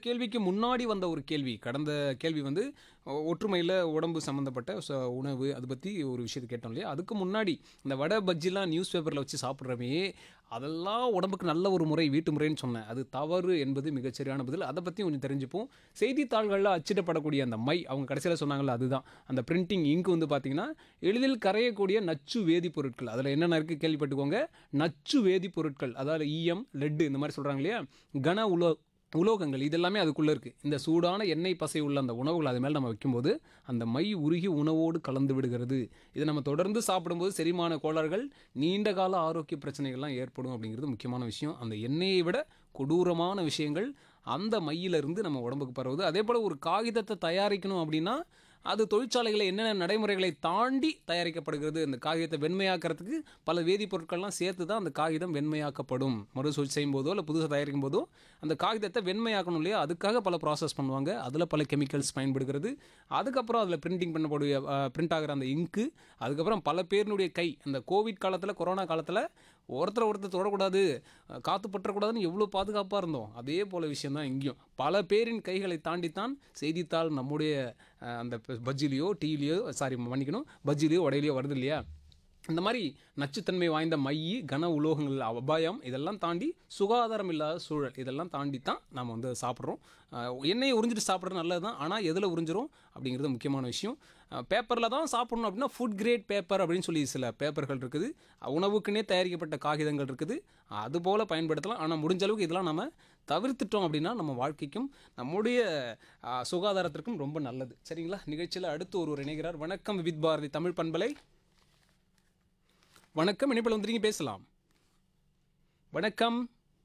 கேள்விக்கு முன்னாடி வந்த ஒரு கேள்வி கடந்த கேள்வி வந்து ஒ- ஒற்றுமையில் உடம்பு சம்மந்தப்பட்ட ச- உணவு அதை பற்றி ஒரு விஷயத்தை கேட்டோம் இல்லையா அதுக்கு முன்னாடி இந்த வடை பஜ்ஜிலாம் நியூஸ் பேப்பரில் வச்சு சாப்பிட்றமே அதெல்லாம் உடம்புக்கு நல்ல ஒரு முறை வீட்டு முறைன்னு சொன்னேன் அது தவறு என்பது மிகச்சரியான பதில் அதை பற்றி கொஞ்சம் தெரிஞ்சுப்போம் செய்தித்தாள்களில் அச்சிடப்படக்கூடிய அந்த மை அவங்க கடைசியில் சொன்னாங்கல்ல அதுதான் அந்த பிரிண்டிங் இங்க் வந்து பார்த்தீங்கன்னா எளிதில் கரையக்கூடிய நச்சு வேதிப்பொருட்கள் அதில் என்னென்ன இருக்குது கேள்விப்பட்டுக்கோங்க நச்சு வேதிப்பொருட்கள் அதாவது ஈயம் லெட்டு இந்த மாதிரி சொல்கிறாங்க இல்லையா கன உலோ உலோகங்கள் இதெல்லாமே அதுக்குள்ளே இருக்குது இந்த சூடான எண்ணெய் பசை உள்ள அந்த உணவுகள் அது மேலே நம்ம வைக்கும்போது அந்த மை உருகி உணவோடு கலந்து விடுகிறது இதை நம்ம தொடர்ந்து சாப்பிடும்போது செரிமான கோளாறுகள் நீண்ட கால ஆரோக்கிய பிரச்சனைகள்லாம் ஏற்படும் அப்படிங்கிறது முக்கியமான விஷயம் அந்த எண்ணெயை விட கொடூரமான விஷயங்கள் அந்த மையிலிருந்து நம்ம உடம்புக்கு பரவுது அதே போல் ஒரு காகிதத்தை தயாரிக்கணும் அப்படின்னா அது தொழிற்சாலைகளில் என்னென்ன நடைமுறைகளை தாண்டி தயாரிக்கப்படுகிறது அந்த காகிதத்தை வெண்மையாக்கிறதுக்கு பல வேதிப்பொருட்கள்லாம் சேர்த்து தான் அந்த காகிதம் வெண்மையாக்கப்படும் மறுசுழற்சி செய்யும் போதோ இல்லை புதுசாக தயாரிக்கும் போதோ அந்த காகிதத்தை வெண்மையாக்கணும் இல்லையா அதுக்காக பல ப்ராசஸ் பண்ணுவாங்க அதில் பல கெமிக்கல்ஸ் பயன்படுகிறது அதுக்கப்புறம் அதில் பிரிண்டிங் பண்ணக்கூடிய பிரிண்ட் ஆகிற அந்த இங்கு அதுக்கப்புறம் பல பேரினுடைய கை அந்த கோவிட் காலத்தில் கொரோனா காலத்தில் ஒருத்தரை ஒருத்தர் தொடக்கூடாது அஹ், காத்து பற்றக்கூடாதுன்னு எவ்வளோ பாதுகாப்பாக இருந்தோம் அதே போல விஷயம் தான் இங்கேயும் பல பேரின் கைகளை தாண்டித்தான் செய்தித்தாள் நம்முடைய அஹ், அந்த பஜ்ஜிலையோ டீலையோ சாரி மன்னிக்கணும் பஜ்ஜிலையோ உடையிலையோ வருது இல்லையா இந்த மாதிரி நச்சுத்தன்மை வாய்ந்த மை கன உலோகங்கள் அபாயம் இதெல்லாம் தாண்டி சுகாதாரம் இல்லாத சூழல் இதெல்லாம் தாண்டி தான் நம்ம வந்து சாப்பிட்றோம் அஹ், எண்ணெயை உறிஞ்சிட்டு சாப்பிட்றது நல்லது தான் ஆனால் எதில் உறிஞ்சிரும் அப்படிங்கிறது முக்கியமான விஷயம் பேப்பரில் தான் சாப்பிடணும் அப்படின்னா ஃபுட் கிரேட் பேப்பர் அப்படின்னு சொல்லி சில பேப்பர்கள் இருக்குது உணவுக்குன்னே தயாரிக்கப்பட்ட காகிதங்கள் இருக்குது அதுபோல் பயன்படுத்தலாம் ஆனால் முடிஞ்ச அளவுக்கு இதெல்லாம் நம்ம தவிர்த்துட்டோம் அப்படின்னா நம்ம வாழ்க்கைக்கும் நம்முடைய அஹ், சுகாதாரத்திற்கும் ரொம்ப நல்லது சரிங்களா நிகழ்ச்சியில் அடுத்து ஒருவர் இணைகிறார் வணக்கம் வித் பாரதி தமிழ் பண்பலை வணக்கம் இணைப்பில் வந்துருங்க பேசலாம் வணக்கம்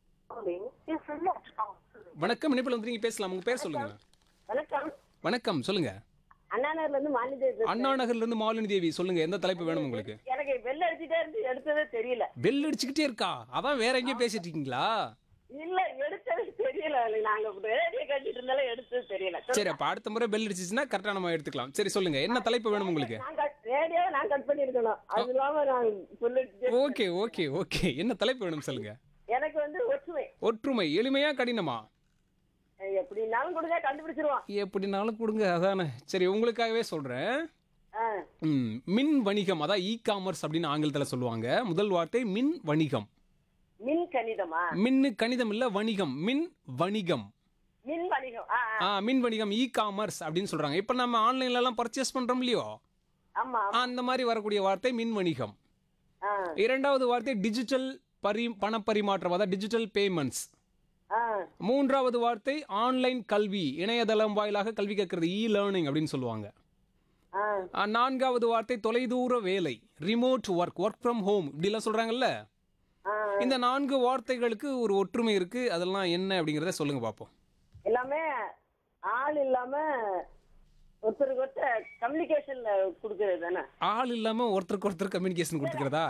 வணக்கம் இணைப்பில் வந்துருங்க பேசலாம் உங்க பேர் சொல்லுங்க வணக்கம் வணக்கம் சொல்லுங்க அண்ணாநகர்ல இருந்து மாநில அண்ணா நகர்ல இருந்து மாலினி தேவி சொல்லுங்க எந்த தலைப்பு வேணும் உங்களுக்கு எனக்கு வெள்ள அடிச்சுட்டே இருந்து எடுத்ததே தெரியல பெல் அடிச்சுக்கிட்டே இருக்கா அதான் வேற எங்கேயும் பேசிட்டு இருக்கீங்களா இல்ல எடுத்ததே தெரியல நாங்க ரேடியோ கட்டிட்டு இருந்தாலும் எடுத்தது தெரியல சரி அப்ப அடுத்த முறை பெல் அடிச்சிச்சுன்னா கரெக்டா நம்ம எடுத்துக்கலாம் சரி சொல்லுங்க என்ன தலைப்பு வேணும் உங்களுக்கு நான் ரேடியோ நான் கட் பண்ணிருக்கணும் அது இல்லாம நான் சொல்லிட்டு ஓகே ஓகே ஓகே என்ன தலைப்பு வேணும் சொல்லுங்க எனக்கு வந்து ஒற்றுமை ஒற்றுமை எளிமையா கடினமா எப்படினாலும் கொடுங்க கண்டுபிடிச்சிருவோம் எப்படினாலும் கொடுங்க அதானே சரி உங்களுக்காகவே சொல்றேன் ஆ, ம், மின் வணிகம் அதான் இ காமர்ஸ் அப்படின்னு ஆங்கிலத்தில் சொல்லுவாங்க முதல் வார்த்தை மின் வணிகம் மின் கணிதமா மின்னு கணிதம் இல்ல வணிகம் மின் வணிகம் மின் வணிகம் ஆ, ஆ. ஆ மின் வணிகம் இ காமர்ஸ் அப்படின்னு சொல்றாங்க இப்போ நம்ம ஆன்லைன்ல எல்லாம் பர்ச்சேஸ் பண்றோம் இல்லையோ ஆமா அந்த மாதிரி வரக்கூடிய வார்த்தை மின் வணிகம் ஆ, இரண்டாவது வார்த்தை டிஜிட்டல் பரி பண பரிமாற்றம் அதாவது டிஜிட்டல் பேமெண்ட்ஸ் ஆ, மூன்றாவது வார்த்தை ஆன்லைன் கல்வி இணையதளம் வாயிலாக கல்வி கற்கிறது இ லேர்னிங் அப்படின்னு சொல்லுவாங்க ஆ. ஆ, நான்காவது வார்த்தை தொலைதூர வேலை remote work work from home இப்படிலாம் சொல்றாங்கல்ல ஆ. இந்த நான்கு வார்த்தைகளுக்கு ஒரு ஒற்றுமை இருக்கு அதெல்லாம் என்ன அப்படிங்கிறத சொல்லுங்க பார்ப்போம் எல்லாமே ஆள் இல்லாம ஒருத்தருக்கு ஒருத்தர் கம்யூனிகேஷன்ல குடுக்கறது தானே ஆள் இல்லாம ஒருத்தருக்கு ஒருத்தர் கம்யூனிகேஷன் கொடுத்துக்கிறதா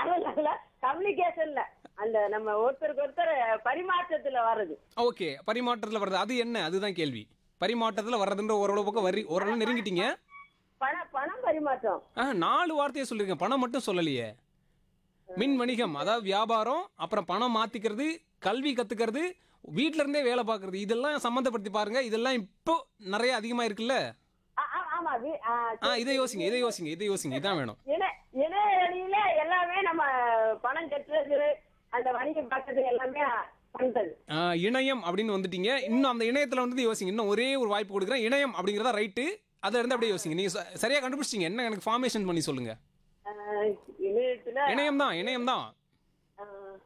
கம்யூனிகேஷன்ல அந்த நம்ம ஒருத்தருக்கு ஒருத்தர் பரிமாற்றத்துல வர்றது ஓகே பரிமாற்றத்தில் வர்றது அது என்ன அதுதான் கேள்வி பரிமாற்றத்தில் வர்றதுன்ற ஓரளவு பக்கம் வரி ஓரளவு நெருங்கிட்டீங்க பண பணம் பரிமாற்றம் ஆ நாலு வார்த்தையை சொல்லிருக்கேன் பணம் மட்டும் சொல்லலையே மின் வணிகம் அதாவது வியாபாரம் அப்புறம் பணம் மாத்திக்கிறது கல்வி கத்துக்கிறது வீட்ல இருந்தே வேலை பார்க்கறது இதெல்லாம் சம்மந்தப்படுத்தி பாருங்க இதெல்லாம் இப்போ நிறைய அதிகமா இருக்குல்ல ஆ, ஆ, ஆமா வி- ஆ, ஆ இதை யோசிங்க இதை யோசிங்க இதை யோசிங்க இதான் வேணும் இணை- இணைய வழியில எல்லாமே நம்ம பணம் கட்டுறது அந்த வணிகம் பார்க்கறது எல்லாமே பண்றது ஆ, இணையம் அப்படின்னு வந்துட்டீங்க இன்னும் அந்த இணையத்துல வந்து யோசிங்க இன்னும் ஒரே ஒரு வாய்ப்பு கொடுக்குறேன் இணையம் அப்படிங்கிறதா ரைட்டு அதை இருந்து அப்படியே யோசிங்க நீங்க ச- சரியா கண்டுபிடிச்சிங்க என்ன எனக்கு ஃபார்மேஷன் பண்ணி சொல்லுங்க ஆ, இணையத்துல இணையம் தான் இணையம் தான் ஆ,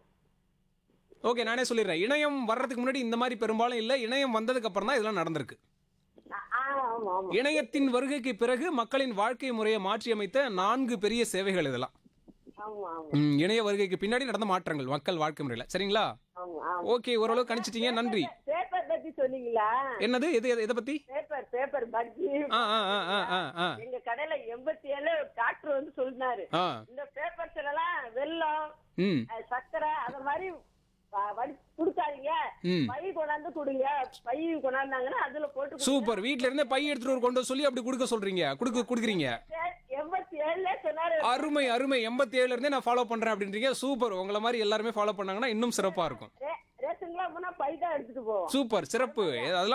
ஓகே நானே சொல்லிடுறேன் இணையம் வர்றதுக்கு முன்னாடி இந்த மாதிரி பெரும்பாலும் இல்லை இணையம் வந்ததுக்கு அப்புறம் தான் இதெல்லாம் நடந்திருக்கு ஆ, ஆமா ஆமா இணையத்தின் வருகைக்கு பிறகு மக்களின் வாழ்க்கை முறையை மாற்றியமைத்த நான்கு பெரிய சேவைகள் இதெல்லாம் ஆமா ஆமா ம், இணைய வருகைக்கு பின்னாடி நடந்த மாற்றங்கள் மக்கள் வாழ்க்கை முறையில் சரிங்களா ஆமா ஆமா ஓகே ஓரளவு கணிச்சிட்டீங்க நன்றி பேப்பர் பத்தி சொன்னீங்களா என்னது எது எது- எதை பத்தி பேப்பர் பேப்பர் பஜ்ஜி ஆ ஆ ஆ ஆ ஆ ஆ எங்க கடையில எண்பத்தி ஏழு டாக்டர் வந்து சொன்னாரு ஆ இந்த பேப்பர்ஸ் எல்லாம் வெல்லம் ம் அஹ், சர்க்கரை அத மாதிரி அஹ், வடி கொடுக்காதீங்க ம். பை கொண்டாந்து கொடுங்க பை கொண்டாந்தாங்கன்னா அதுல போட்டு கொடுங்க. சூப்பர் வீட்ல இருந்தே பை எடுத்துட்டு வர கொண்டு வர சொல்லி அப்படி கொடுக்க சொல்றீங்க கொடுக்க கொடுக்குறீங்க எண்பத்தி ஏழுல சொன்னாரு அருமை அருமை எண்பத்தி ஏழுல இருந்தே நான் ஃபாலோ பண்றேன் அப்படின்றீங்க சூப்பர் உங்களை மாதிரி எல்லாருமே ஃபாலோ பண்ணாங்கன்னா இன்னும் சிறப்பா இருக்கும் ரே- ரேஷன்லாம் போனா பை தான் எடுத்துட்டு போவோம் சூப்பர் சிறப்பு அதெல்லாம்